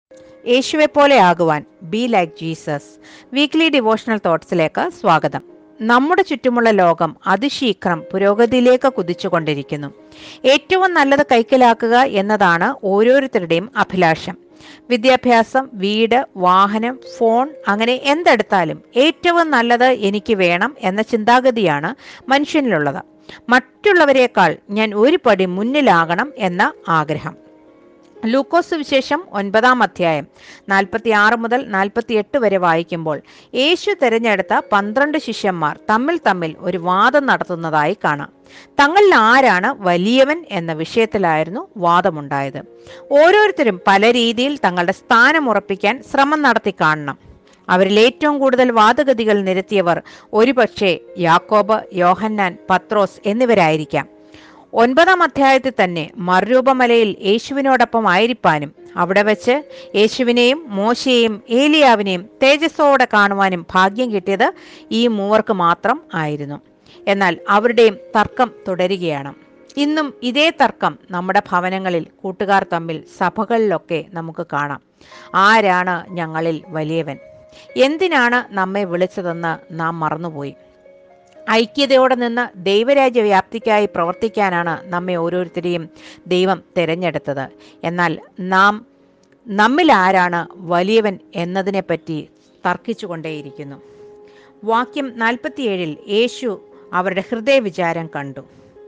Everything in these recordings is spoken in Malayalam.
യേശുവെ പോലെ ആകുവാൻ be like Jesus weekly devotional തോട്ട്സിലേക്ക് സ്വാഗതം നമ്മുടെ ചുറ്റുമുള്ള ലോകം അതിശീഘ്രം പുരോഗതിയിലേക്ക് കുതിച്ചുകൊണ്ടിരിക്കുന്നു ഏറ്റവും നല്ലത് കൈക്കലാക്കുക എന്നതാണ് ഓരോരുത്തരുടെയും അഭിലാഷം വിദ്യാഭ്യാസം വീട് വാഹനം ഫോൺ അങ്ങനെ എന്തെടുത്താലും ഏറ്റവും നല്ലത് എനിക്ക് വേണം എന്ന ചിന്താഗതിയാണ് മനുഷ്യനിലുള്ളത് മറ്റുള്ളവരെക്കാൾ ഞാൻ ഒരു പടി മുന്നിലാകണം എന്ന ആഗ്രഹം ലൂക്കോസ് വിശേഷം ഒൻപതാം അധ്യായം നാൽപ്പത്തി ആറ് മുതൽ നാൽപ്പത്തി എട്ട് വരെ വായിക്കുമ്പോൾ യേശു തിരഞ്ഞെടുത്ത പന്ത്രണ്ട് ശിഷ്യന്മാർ തമ്മിൽ തമ്മിൽ ഒരു വാദം നടത്തുന്നതായി കാണാം തങ്ങളിൽ ആരാണ് വലിയവൻ എന്ന വിഷയത്തിലായിരുന്നു വാദമുണ്ടായത് ഓരോരുത്തരും പല രീതിയിൽ തങ്ങളുടെ സ്ഥാനം ഉറപ്പിക്കാൻ ശ്രമം നടത്തി കാണണം അവരിൽ ഏറ്റവും കൂടുതൽ വാദഗതികൾ നിരത്തിയവർ ഒരുപക്ഷെ യാക്കോബ് യോഹന്നാൻ പത്രോസ് എന്നിവരായിരിക്കാം ഒൻപതാം അധ്യായത്തിൽ തന്നെ മറുരൂപമലയിൽ യേശുവിനോടൊപ്പം ആയിരിക്കാനും അവിടെ വെച്ച് യേശുവിനെയും മോശയെയും ഏലിയാവിനെയും തേജസ്സോടെ കാണുവാനും ഭാഗ്യം കിട്ടിയത് ഈ മൂവർക്ക് മാത്രം ആയിരുന്നു എന്നാൽ അവരുടെയും തർക്കം തുടരുകയാണ് ഇന്നും ഇതേ തർക്കം നമ്മുടെ ഭവനങ്ങളിൽ കൂട്ടുകാർ തമ്മിൽ സഭകളിലൊക്കെ നമുക്ക് കാണാം ആരാണ് ഞങ്ങളിൽ വലിയവൻ എന്തിനാണ് നമ്മെ വിളിച്ചതെന്ന് നാം മറന്നുപോയി ഐക്യതയോടെ നിന്ന് ദൈവരാജ്യ വ്യാപ്തിക്കായി പ്രവർത്തിക്കാനാണ് നമ്മെ ഓരോരുത്തരെയും ദൈവം തിരഞ്ഞെടുത്തത് എന്നാൽ നാം നമ്മിൽ ആരാണ് വലിയവൻ എന്നതിനെപ്പറ്റി തർക്കിച്ചുകൊണ്ടേയിരിക്കുന്നു വാക്യം നാൽപ്പത്തിയേഴിൽ യേശു അവരുടെ ഹൃദയവിചാരം കണ്ടു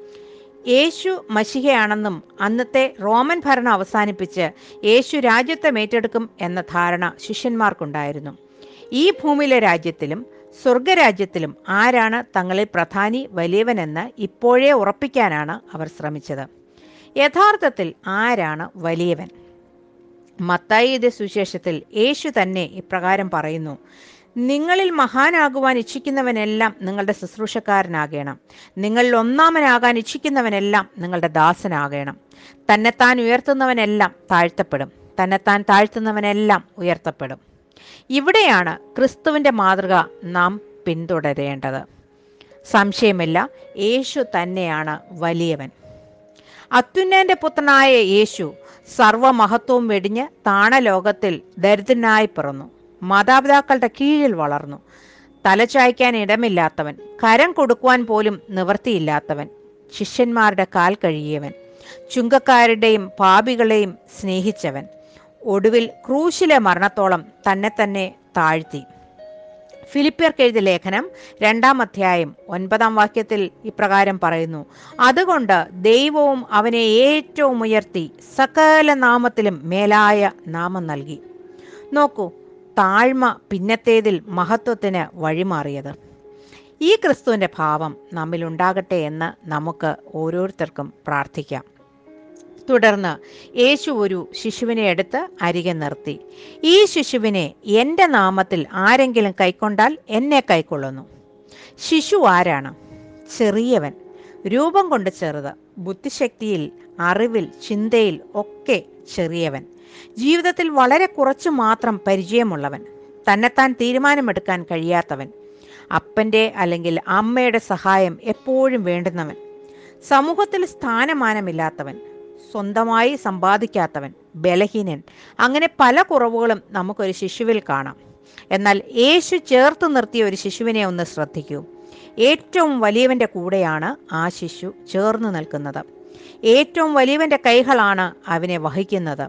യേശു മഷികയാണെന്നും അന്നത്തെ റോമൻ ഭരണം അവസാനിപ്പിച്ച് യേശു രാജ്യത്വം ഏറ്റെടുക്കും എന്ന ധാരണ ശിഷ്യന്മാർക്കുണ്ടായിരുന്നു ഈ ഭൂമിയിലെ രാജ്യത്തിലും സ്വർഗരാജ്യത്തിലും ആരാണ് തങ്ങളിൽ പ്രധാനി വലിയവനെന്ന് ഇപ്പോഴേ ഉറപ്പിക്കാനാണ് അവർ ശ്രമിച്ചത് യഥാർത്ഥത്തിൽ ആരാണ് വലിയവൻ മത്തായിയുടെ സുവിശേഷത്തിൽ യേശു തന്നെ ഇപ്രകാരം പറയുന്നു നിങ്ങളിൽ മഹാനാകുവാൻ ഇച്ഛിക്കുന്നവനെല്ലാം നിങ്ങളുടെ ശുശ്രൂഷക്കാരനാകണം നിങ്ങളിൽ ഒന്നാമനാകാൻ ഇച്ഛിക്കുന്നവനെല്ലാം നിങ്ങളുടെ ദാസനാകണം തന്നെത്താൻ ഉയർത്തുന്നവനെല്ലാം താഴ്ത്തപ്പെടും തന്നെത്താൻ താഴ്ത്തുന്നവനെല്ലാം ഉയർത്തപ്പെടും ഇവിടെയാണ് ക്രിസ്തുവിൻ്റെ മാതൃക നാം പിന്തുടരേണ്ടത് സംശയമില്ല യേശു തന്നെയാണ് വലിയവൻ അത്യുന്നന്റെ പുത്രനായ യേശു സർവമഹത്വവും വെടിഞ്ഞ് താണലോകത്തിൽ ദരിദ്രനായി പിറന്നു മാതാപിതാക്കളുടെ കീഴിൽ വളർന്നു തലചായ്ക്കാൻ ഇടമില്ലാത്തവൻ കരം കൊടുക്കുവാൻ പോലും നിവൃത്തിയില്ലാത്തവൻ ശിഷ്യന്മാരുടെ കാൽ കഴുകിയവൻ ചുങ്കക്കാരുടെയും പാപികളെയും സ്നേഹിച്ചവൻ ഒടുവിൽ ക്രൂശിലെ മരണത്തോളം തന്നെ തന്നെ താഴ്ത്തി ഫിലിപ്പിയർക്ക് എഴുതിയ ലേഖനം രണ്ടാം അധ്യായം ഒൻപതാം വാക്യത്തിൽ ഇപ്രകാരം പറയുന്നു അതുകൊണ്ട് ദൈവവും അവനെ ഏറ്റവും ഉയർത്തി സകല നാമത്തിലും മേലായ നാമം നൽകി നോക്കൂ താഴ്മ പിന്നത്തേതിൽ മഹത്വത്തിന് വഴിമാറിയത് ഈ ക്രിസ്തുവിൻ്റെ ഭാവം നമ്മിലുണ്ടാകട്ടെ എന്ന് നമുക്ക് ഓരോരുത്തർക്കും പ്രാർത്ഥിക്കാം തുടർന്ന് യേശു ഒരു ശിശുവിനെ എടുത്ത് അരികെ നിർത്തി ഈ ശിശുവിനെ എൻ്റെ നാമത്തിൽ ആരെങ്കിലും കൈക്കൊണ്ടാൽ എന്നെ കൈക്കൊള്ളുന്നു ശിശു ആരാണ് ചെറിയവൻ രൂപം കൊണ്ട് ചെറുത് ബുദ്ധിശക്തിയിൽ അറിവിൽ ചിന്തയിൽ ഒക്കെ ചെറിയവൻ ജീവിതത്തിൽ വളരെ കുറച്ചു മാത്രം പരിചയമുള്ളവൻ തന്നെത്താൻ തീരുമാനമെടുക്കാൻ കഴിയാത്തവൻ അപ്പൻ്റെ അല്ലെങ്കിൽ അമ്മയുടെ സഹായം എപ്പോഴും വേണ്ടുന്നവൻ സമൂഹത്തിൽ സ്ഥാനമാനമില്ലാത്തവൻ സ്വന്തമായി സമ്പാദിക്കാത്തവൻ ബലഹീനൻ അങ്ങനെ പല കുറവുകളും നമുക്കൊരു ശിശുവിൽ കാണാം എന്നാൽ യേശു ചേർത്ത് നിർത്തിയ ഒരു ശിശുവിനെ ഒന്ന് ശ്രദ്ധിക്കൂ ഏറ്റവും വലിയവൻ്റെ കൂടെയാണ് ആ ശിശു ചേർന്ന് നിൽക്കുന്നത് ഏറ്റവും വലിയവൻ്റെ കൈകളാണ് അവനെ വഹിക്കുന്നത്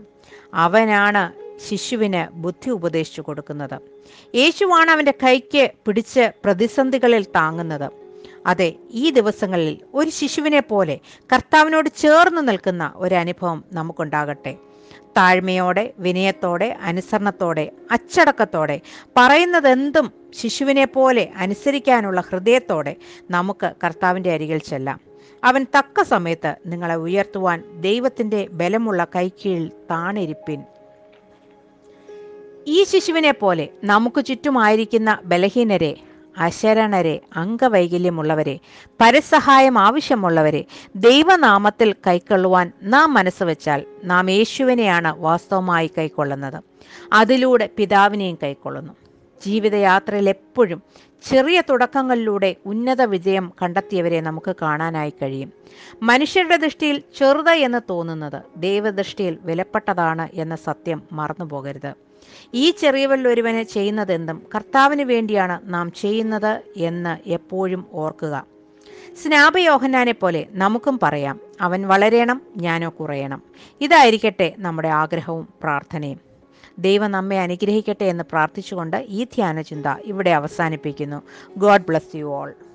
അവനാണ് ശിശുവിന് ബുദ്ധി ഉപദേശിച്ചു കൊടുക്കുന്നത് യേശുവാണ് അവൻ്റെ കൈക്ക് പിടിച്ച് പ്രതിസന്ധികളിൽ താങ്ങുന്നത് അതെ ഈ ദിവസങ്ങളിൽ ഒരു ശിശുവിനെ പോലെ കർത്താവിനോട് ചേർന്ന് നിൽക്കുന്ന ഒരു അനുഭവം നമുക്കുണ്ടാകട്ടെ താഴ്മയോടെ വിനയത്തോടെ അനുസരണത്തോടെ അച്ചടക്കത്തോടെ പറയുന്നതെന്തും ശിശുവിനെ പോലെ അനുസരിക്കാനുള്ള ഹൃദയത്തോടെ നമുക്ക് കർത്താവിൻ്റെ അരികിൽ ചെല്ലാം അവൻ തക്ക സമയത്ത് നിങ്ങളെ ഉയർത്തുവാൻ ദൈവത്തിൻ്റെ ബലമുള്ള കൈക്കീഴിൽ താണിരിപ്പിൻ ഈ ശിശുവിനെ പോലെ നമുക്ക് ചുറ്റുമായിരിക്കുന്ന ബലഹീനരെ അശരണരെ അംഗവൈകല്യമുള്ളവരെ പരസഹായം ആവശ്യമുള്ളവരെ ദൈവനാമത്തിൽ കൈക്കൊള്ളുവാൻ നാം മനസ്സ് വെച്ചാൽ നാം യേശുവിനെയാണ് വാസ്തവമായി കൈക്കൊള്ളുന്നത് അതിലൂടെ പിതാവിനെയും കൈക്കൊള്ളുന്നു ജീവിതയാത്രയിൽ എപ്പോഴും ചെറിയ തുടക്കങ്ങളിലൂടെ ഉന്നത വിജയം കണ്ടെത്തിയവരെ നമുക്ക് കാണാനായി കഴിയും മനുഷ്യരുടെ ദൃഷ്ടിയിൽ ചെറുത് എന്ന് തോന്നുന്നത് ദൈവദൃഷ്ടിയിൽ വിലപ്പെട്ടതാണ് എന്ന സത്യം മറന്നുപോകരുത് ഈ ചെറിയവരിൽ ഒരുവന് ചെയ്യുന്നതെന്തും കർത്താവിന് വേണ്ടിയാണ് നാം ചെയ്യുന്നത് എന്ന് എപ്പോഴും ഓർക്കുക സ്നാപയോഹന്നാനെ പോലെ നമുക്കും പറയാം അവൻ വളരണം ഞാനോ കുറയണം ഇതായിരിക്കട്ടെ നമ്മുടെ ആഗ്രഹവും പ്രാർത്ഥനയും ദൈവം നമ്മെ അനുഗ്രഹിക്കട്ടെ എന്ന് പ്രാർത്ഥിച്ചുകൊണ്ട് ഈ ധ്യാന ചിന്ത ഇവിടെ അവസാനിപ്പിക്കുന്നു ഗോഡ് ബ്ലസ് യു ഓൾ